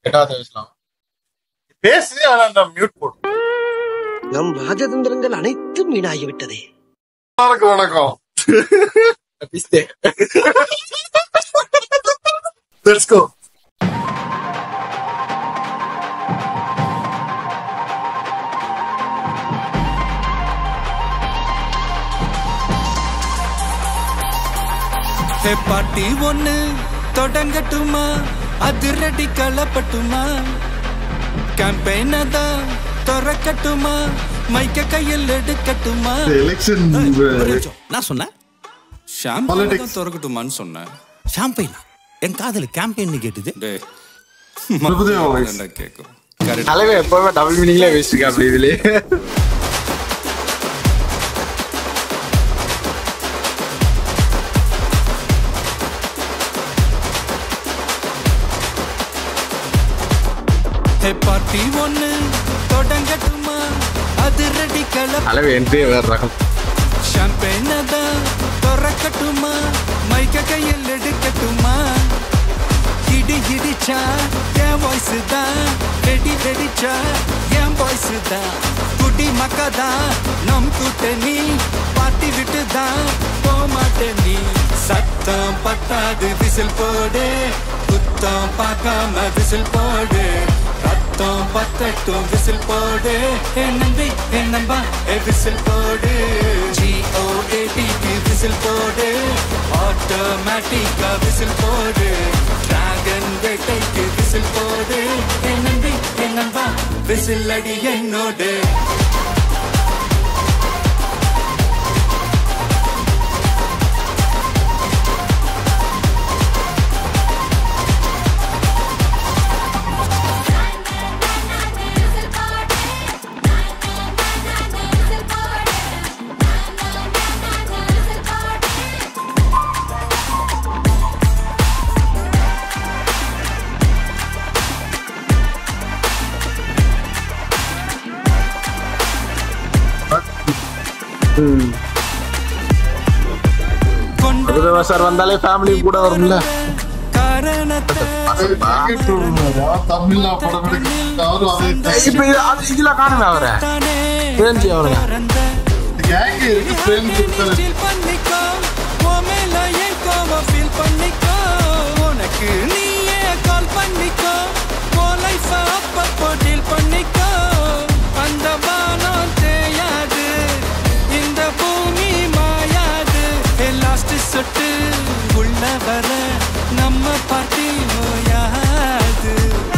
எட்டாவது வயசுலாம் பேசு ஆனா அந்த மியூட் போடு நம் ராஜதந்திரங்கள் அனைத்தும் வீணாகிவிட்டதே வணக்கம் வணக்கம் பிஸ்தே லெட்ஸ் கோ ஹே பாட்டி ஒண்ணு தொடங்கட்டுமா அதிரடி களப்பட்டுமா கேம்பெயின தான் திறக்கட்டுமா மைக்க கையில் எடுக்கட்டுமா எலெக்ஷன் ஒரு நிமிஷம். நான் சொன்னேன் ஷாம்பு Politics. திறக்கட்டுமான்னு சொன்னேன் ஷாம்பெயினா என் காதல கேம்பெயின் கேட்டுது டேய் பிரபுதேவா voice. என்ன கேக்கும் கரெக்ட் தலைவர் எப்பவுமே டபுள் மீனிங்ல வச்சிருக்கா அப்படி இதுலயே ஹே பாட்டி ஒண்ணு தொடங்கட்டுமா அதிரடி களப்ப தலைவர் என்ட்ரி வேற ரகம் ஷாம்பெயின தான் திறக்கட்டுமா மைக்க கையில் எடுக்கட்டுமா இடி இடிச்சா என் வாய்ஸ் தான் வெடி வெடிச்சா என் வாய்ஸ் தான் குடி மக்கா தான் நம் கூட்டணி பாட்டி விட்டு தான் போமாட்டேன் நீ சத்தம் பத்தாது விசில் போடு குத்தம் பார்க்காம விசில் போடு ரத்தம் பத்தட்டும் விசில் போடு என் நம்பி என் நம்பா ஏ விசில் போடு ஜிஓஏடிக்கு விசில் போடு ஆட்டோமேட்டிக்கா விசில் போடு டிராகன் வேட்டைக்கு விசில் போடு என் நம்பி என் நம்பா விசில் அடி என்னோடு பிரபுதேவா சார் வந்தாலே ஃபேமிலி கூட வரும்ல காரணத்தை தமிழ்ல படம் எடுக்க அவரும் அதே இப்ப இது- அது- இதுல காணுமே அவரை தானே பிரேம்ஜி அவருங்க பறந்த கேங் இருக்கு ஃப்ரெண்ட்ஸ் இருக்காரு feel பண்ணிக்கோ உன் மேல என் கோவம் feel பண்ணிக்கோ உனக்கு நீயே கால் பண்ணிக்கோ உன் life அ அப்பப்போ deal பண்ணிக்கோ அந்த வானம் தேயாது இந்த பூமி மாயாது லாஸ்ட் சொட்டு உள்ள வர நம்ம பார்ட்டி நோயாது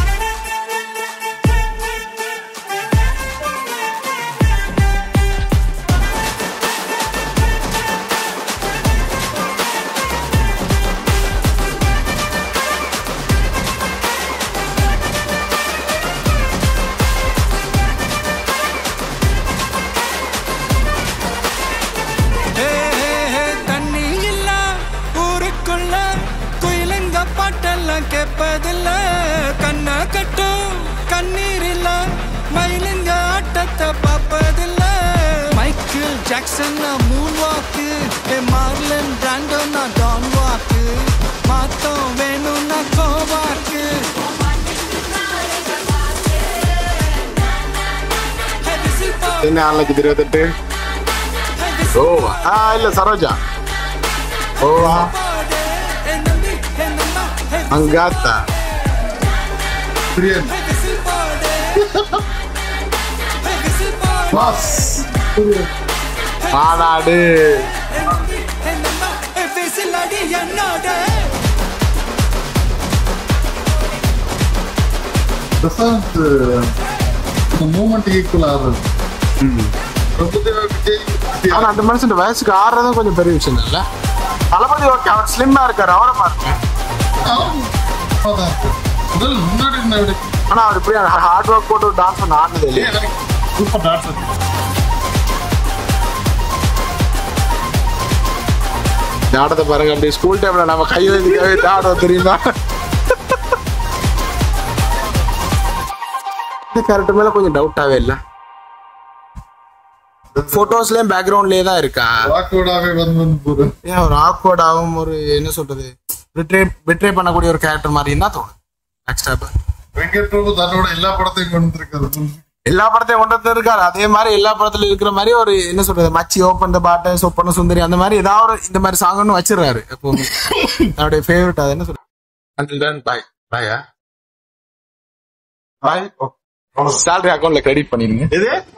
ஹே, ஹே, ஹே, தண்ணி இல்ல ஊருக்குள்ள குயிலங்க பாட்டெல்லாம் கேட்பதில்ல கண்ணா கட்டும் கண்ணீர் இல்ல மயிலுங்க ஆட்டத்தை பார்ப்பதில்ல Michael Jackson moon walk Marlon Brando நான் டான் வாக்கு மாத்தம் வேணும்னா கோவாக்கு Hey, whistle pop. என்ன ஆறு லட்சத்தி இருபத்தெட்டு Hey, whistle ஓவா ஆ இல்ல சரோஜா ஓவா அங்காத்தா பிரியன் பாஸ் மாநாடு பிரசாந்த் இந்த மூமெண்ட் ஈக்குவல் ஆகுது பிரபுதேவா விஜய் ஆனா அந்த மனுஷன் வயசுக்கு ஆடுறதும் கொஞ்சம் பெரிய விஷயம் இல்ல தளபதி ஓகே அவர் ஸ்லிம்மா இருக்காரு அவரை பாருங்க அதான் இருக்கு. முதல் முன்னாடி இருந்த விட ஆனா அவர் இப்படி ஹார்ட் ஒர்க் போட்டு டான்ஸ் பண்ண ஆடுனது இல்லையா சூப்பர் டான்ஸ் இந்த ஆட்டத்தை பாருங்க அப்படி ஸ்கூல் டைம்ல நம்ம கை வைக்கவே இந்த ஆடம் தெரியுமா இந்த கேரக்டர் மேல கொஞ்சம் டவுட்டாவே இல்ல போட்டோஸ்லயும் பேக்ரவுண்ட்லயே தான் இருக்கா வாக்கோடாவே வந்து வந்து போகுது ஏன் ஒரு ஆக்வர்டாகவும் ஒரு என்ன சொல்றது விட்ரே விட்ரே பண்ணக்கூடிய ஒரு கேரக்டர் மாதிரி தான் தோணும் நெக்ஸ்ட் வெங்கட் பிரபு தன்னோட எல்லா படத்தையும் கொண்டு வந்திருக்காரு எல்லா படத்தையும் கொண்டு வந்து இருக்காரு அதே மாதிரி எல்லா படத்துல இருக்கிற மாதிரி ஒரு என்ன சொல்றது மச்சி ஓப்பன் த பாட்டை சொப்பன சுந்தரி அந்த மாதிரி ஏதாவது ஒரு இந்த மாதிரி சாங் ஒன்று வச்சிருக்காரு எப்பவுமே என்னுடைய ஃபேவரட் அது என்ன சொல்றது அண்டில் டன் பாய் பாயா பாய் சேலரி அக்கௌண்ட்ல கிரெடிட் பண்ணிருங்க இது